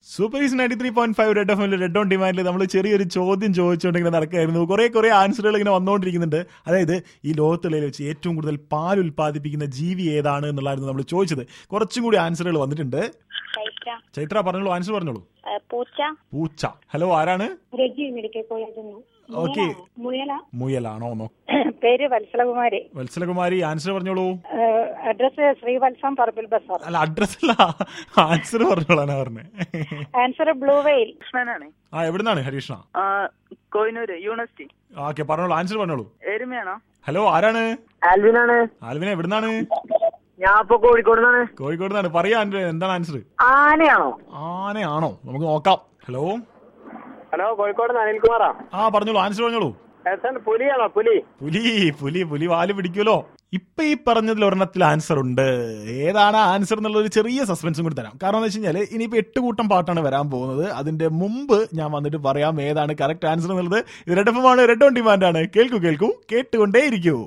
super is ninety three point five red F red on ഡിമാൻഡിൽ നമ്മൾ ചെറിയൊരു ചോദ്യം ചോദിച്ചുകൊണ്ടിങ്ങനെ നടക്കുകയായിരുന്നു കുറെ കുറെ ആൻസറുകൾ ഇങ്ങനെ വന്നുകൊണ്ടിരിക്കുന്നുണ്ട് അതായത് ഈ ലോകത്തുള്ളിൽ വെച്ച് ഏറ്റവും കൂടുതൽ പാൽ ഉൽപ്പാദിപ്പിക്കുന്ന ജീവി ഏതാണ് എന്നുള്ളതായിരുന്നു നമ്മൾ ചോദിച്ചത് കുറച്ചും കൂടി ആൻസറുകൾ വന്നിട്ടുണ്ട് ചൈത്ര ചൈത്ര പറഞ്ഞോളൂ ആൻസർ പറഞ്ഞോളൂ ഏ, പൂച്ച പൂച്ച ഹലോ ആരാണ് രജി മെഡിക്കൽ കോളേജിൽ നിന്ന് ഓക്കെ മുയല മുയലാണോ നോ പേര് വത്സലകുമാരി വത്സലകുമാരി ആൻസർ പറഞ്ഞോളൂ അഡ്രസ് ശ്രീവത്സം പറമ്പിൽ ബസാർ അല്ല അഡ്രസ് അല്ല ആൻസർ പറഞ്ഞോളാനാ പറഞ്ഞേ ആൻസർ ബ്ലൂ വെയിൽ കൃഷ്ണനാണ് ആ എവിടുന്നാണ് ഹരീഷ്ണ ആ, കോഹിനൂര് യൂണിവേഴ്സിറ്റി ഓക്കെ പറഞ്ഞോളൂ ആൻസർ പറഞ്ഞോളൂ എരുമയാണോ ഹലോ ആരാണ് ആൽവിനാണ് ആൽവിനെ എവിടുന്നാണ് ഞാൻ ഇപ്പൊ കോഴിക്കോട് നിന്നാണ് കോഴിക്കോട് നിന്നാണ് പറയാ ആൻഡ്രു, എന്താണ് ആൻസർ ആനയാണോ ആനയാണോ നമുക്ക് നോക്കാം ഹലോ ഹലോ കോഴിക്കോട് നിന്ന് അനിൽകുമാറാ ആ പറഞ്ഞോളൂ ആൻസർ പറഞ്ഞോളൂ ഏതാണ് പുലിയാണോ പുലി പുലി പുലി പുലി വാല് പിടിക്കുമല്ലോ ഇപ്പൊ ഈ പറഞ്ഞതിൽ ഒരെണ്ണത്തിൽ ആൻസർ ഉണ്ട് ഏതാണ് ആൻസർ എന്നുള്ള ഒരു ചെറിയ സസ്പെൻസും കൂടി തരാം കാരണം എന്ന് വെച്ച് കഴിഞ്ഞാൽ ഇനിയിപ്പോ എട്ട് കൂട്ടം പാട്ടാണ് വരാൻ പോകുന്നത് അതിന്റെ മുമ്പ് ഞാൻ വന്നിട്ട് പറയാം ഏതാണ് കറക്റ്റ് ആൻസർ എന്നുള്ളത് ഇത് റെഡ് എഫ് ആണ് റെഡ് ഓൺ ഡിമാൻഡ് ആണ് കേൾക്കൂ കേൾക്കൂ കേട്ടുകൊണ്ടേ ഇരിക്കൂ